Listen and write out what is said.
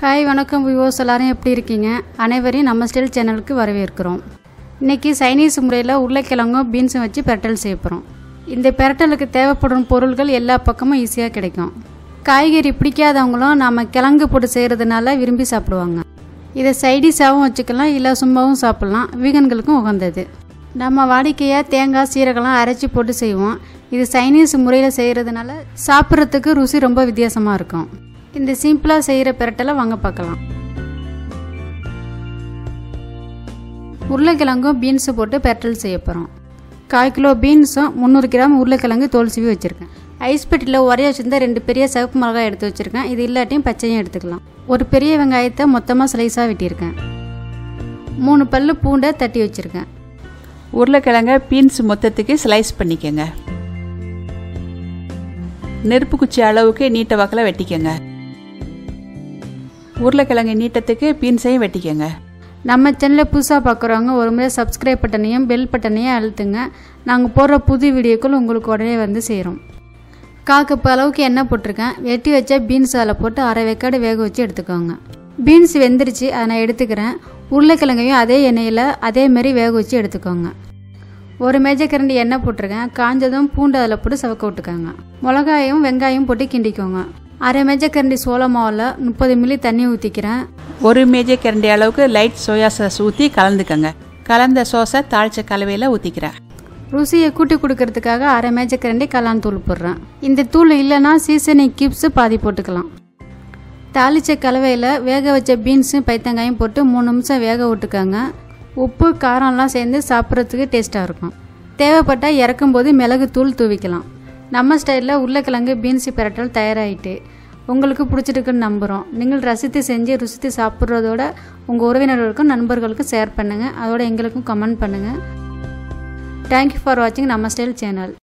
hi வணக்கம் விவோஸ் எல்லாரும் எப்படி இருக்கீங்க அனைவரையும் நம்ம ஸ்டைல் சேனலுக்கு வரவேற்கிறோம் இன்றைக்கி சைனீஸ் முறையில் உருளைக்கிழங்கும் பீன்ஸும் வச்சு பெரட்டல் செய்ய போகிறோம் இந்த பெரட்டலுக்கு தேவைப்படும் பொருட்கள் எல்லா பக்கமும் ஈஸியாக கிடைக்கும் காய்கறி பிடிக்காதவங்களும் நாம் கிழங்கு போட்டு செய்கிறதுனால விரும்பி சாப்பிடுவாங்க இதை சைடிஷாகவும் வச்சுக்கலாம் இல்லை சும்மாவும் சாப்பிட்லாம் வீகன்களுக்கும் உகந்தது நம்ம வாடிக்கையாக தேங்காய் சீரகம்லாம் அரைச்சி போட்டு செய்வோம் இது சைனீஸ் முறையில் செய்கிறதுனால சாப்பிட்றதுக்கு ருசி ரொம்ப வித்தியாசமாக இருக்கும் இந்த சிம்பிளாக செய்கிற பெரட்டலை வாங்க பார்க்கலாம் உருளைக்கிழங்கும் பீன்ஸு போட்டு பெரட்டல் செய்ய போகிறோம் கால் கிலோ பீன்ஸும் முந்நூறு கிராம் உருளைக்கிழங்கு தோல் சீவி வச்சுருக்கேன் ஐஸ் பெட்டியில் உரைய வச்சிருந்தா ரெண்டு பெரிய சிவப்பு மிளகாய் எடுத்து வச்சுருக்கேன் இது இல்லாட்டியும் பச்சையும் எடுத்துக்கலாம் ஒரு பெரிய வெங்காயத்தை மொத்தமாக ஸ்லைஸாக வெட்டியிருக்கேன் மூணு பல்லு பூண்டை தட்டி வச்சுருக்கேன் உருளைக்கிழங்க பீன்ஸ் மொத்தத்துக்கு ஸ்லைஸ் பண்ணிக்கோங்க நெருப்பு குச்சி அளவுக்கு நீட்ட வாக்கில் வெட்டிக்கோங்க உருளைக்கிழங்கு நீட்டத்துக்கு பீன்ஸையும் வெட்டிக்கோங்க நம்ம சேனலை புதுசாக பார்க்குறவங்க ஒரு முறை சப்ஸ்கிரைப் பட்டனையும் பெல் பட்டனையும் அழுத்துங்க நாங்கள் போடுற புது வீடியோக்கள் உங்களுக்கு உடனே வந்து சேரும் கால் கப் அளவுக்கு எண்ணெய் போட்டிருக்கேன் வெட்டி வச்ச பீன்ஸ் அதில் போட்டு அரை வெக்காடு வேக வச்சு எடுத்துக்கோங்க பீன்ஸ் வெந்துருச்சு அதை நான் எடுத்துக்கிறேன் உருளைக்கிழங்கையும் அதே எண்ணெயில் அதே மாதிரி வேக வச்சு எடுத்துக்கோங்க ஒரு மேஜக்கரண்டி எண்ணெய் போட்டிருக்கேன் காஞ்சதும் பூண்டு அதில் போட்டு சவக்க விட்டுக்கோங்க மிளகாயும் வெங்காயம் போட்டு கிண்டிக்கோங்க அரை மேஜக்கரண்டி சோள மாவில் முப்பது மில்லி தண்ணி ஊற்றிக்கிறேன் ஒரு மேஜை கிரண்டி அளவுக்கு லைட் சோயா சாஸ் ஊற்றி கலந்துக்கோங்க கலந்த சோஸை தாளிச்ச கலவையில் ஊற்றிக்கிறேன் ருசியை கூட்டி கொடுக்கறதுக்காக அரை மேஜக்கரண்டி கல்லான் தூள் போடுறேன் இந்த தூள் இல்லைன்னா சீசனிங் கிப்ஸு பாதி போட்டுக்கலாம் தாளிச்ச கலவையில் வேக வச்ச பீன்ஸும் பைத்தங்காயும் போட்டு மூணு நிமிஷம் வேக விட்டுக்கோங்க உப்பு காரம்லாம் சேர்ந்து சாப்பிட்றதுக்கு டேஸ்ட்டாக இருக்கும் தேவைப்பட்டால் இறக்கும்போது மிளகு தூள் தூவிக்கலாம் நம்ம ஸ்டைலில் உருளைக்கிழங்கு பீன்ஸ் பிரட்டல் தயாராகிட்டு உங்களுக்கு பிடிச்சிருக்குன்னு நம்புகிறோம் நீங்கள் ரசித்து செஞ்சு ருசித்து சாப்பிட்றதோட உங்கள் உறவினர்களுக்கும் நண்பர்களுக்கும் ஷேர் பண்ணுங்கள் அதோட எங்களுக்கும் கமெண்ட் பண்ணுங்கள் தேங்க்யூ ஃபார் வாட்சிங் நம்ம ஸ்டைல் சேனல்